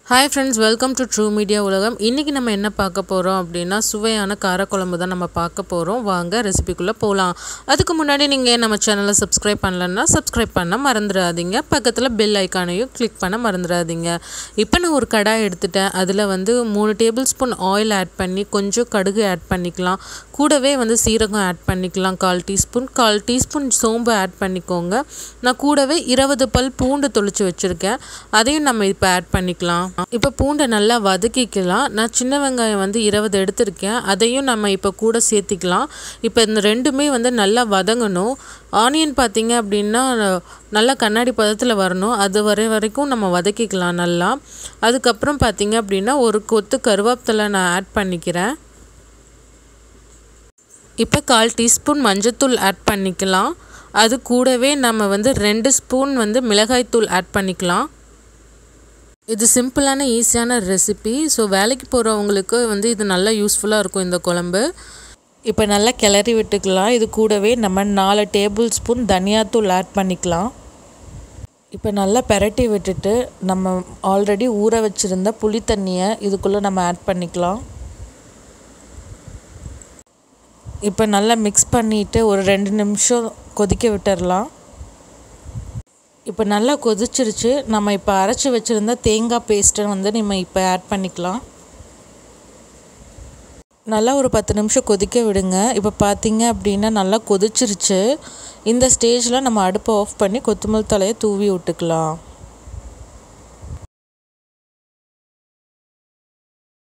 hi friends welcome to true media உலகம் இன்றைக்கி நம்ம என்ன பார்க்க போகிறோம் அப்படின்னா சுவையான காரக்குழம்பு தான் நம்ம பார்க்க போகிறோம் வாங்க ரெசிபிக்குள்ளே போகலாம் அதுக்கு முன்னாடி நீங்கள் நம்ம சேனலை சப்ஸ்கிரைப் பண்ணலன்னா சப்ஸ்கிரைப் பண்ண மறந்துடாதீங்க பக்கத்தில் பெல் ஐக்கானையும் கிளிக் பண்ண மறந்துடாதீங்க இப்போ நான் ஒரு கடாய் எடுத்துட்டேன் அதில் வந்து மூணு டேபிள் ஸ்பூன் ஆயில் ஆட் பண்ணி கொஞ்சம் கடுகு ஆட் பண்ணிக்கலாம் கூடவே வந்து சீரகம் ஆட் பண்ணிக்கலாம் கால் டீஸ்பூன் கால் டீஸ்பூன் சோம்பு ஆட் பண்ணிக்கோங்க நான் கூடவே இருபது பல் பூண்டு தொளிச்சு வச்சுருக்கேன் அதையும் நம்ம இப்போ ஆட் பண்ணிக்கலாம் இப்போ பூண்டை நல்லா வதக்கிக்கலாம் நான் சின்ன வெங்காயம் வந்து இருபது எடுத்திருக்கேன் அதையும் நம்ம இப்போ கூட சேர்த்திக்கலாம் இப்போ இந்த ரெண்டுமே வந்து நல்லா வதங்கணும் ஆனியன் பார்த்தீங்க அப்படின்னா நல்லா கண்ணாடி பதத்தில் வரணும் அது வரை வரைக்கும் நம்ம வதக்கிக்கலாம் நல்லா அதுக்கப்புறம் பார்த்தீங்க அப்படின்னா ஒரு கொத்து கருவேப்பிலை நான் ஆட் பண்ணிக்கிறேன் இப்போ கால் டீஸ்பூன் மஞ்சத்தூள் ஆட் பண்ணிக்கலாம் அது கூடவே நம்ம வந்து ரெண்டு ஸ்பூன் வந்து மிளகாய்த்தூள் ஆட் பண்ணிக்கலாம் இது சிம்பிளான ஈஸியான ரெசிபி ஸோ வேலைக்கு போகிறவங்களுக்கு வந்து இது நல்லா யூஸ்ஃபுல்லாக இருக்கும் இந்த குழம்பு இப்போ நல்லா கிளறி விட்டுக்கலாம் இது கூடவே நம்ம நாலு டேபிள் ஸ்பூன் தனியாத்தூள் ஆட் பண்ணிக்கலாம் இப்போ நல்லா பெரட்டி விட்டுட்டு நம்ம ஆல்ரெடி ஊற வச்சுருந்த புளி தண்ணியை இதுக்குள்ளே நம்ம ஆட் பண்ணிக்கலாம் இப்போ நல்லா மிக்ஸ் பண்ணிவிட்டு ஒரு ரெண்டு நிமிஷம் கொதிக்க விட்டுடலாம் இப்போ நல்லா கொதிச்சிருச்சு நம்ம இப்போ அரைச்சி வச்சுருந்த தேங்காய் பேஸ்ட்டை வந்து நம்ம இப்போ ஆட் பண்ணிக்கலாம் நல்லா ஒரு பத்து நிமிஷம் கொதிக்க விடுங்க இப்போ பார்த்தீங்க அப்படின்னா நல்லா கொதிச்சிருச்சு இந்த ஸ்டேஜில் நம்ம அடுப்பை ஆஃப் பண்ணி கொத்தமல்லி தலையை தூவி விட்டுக்கலாம்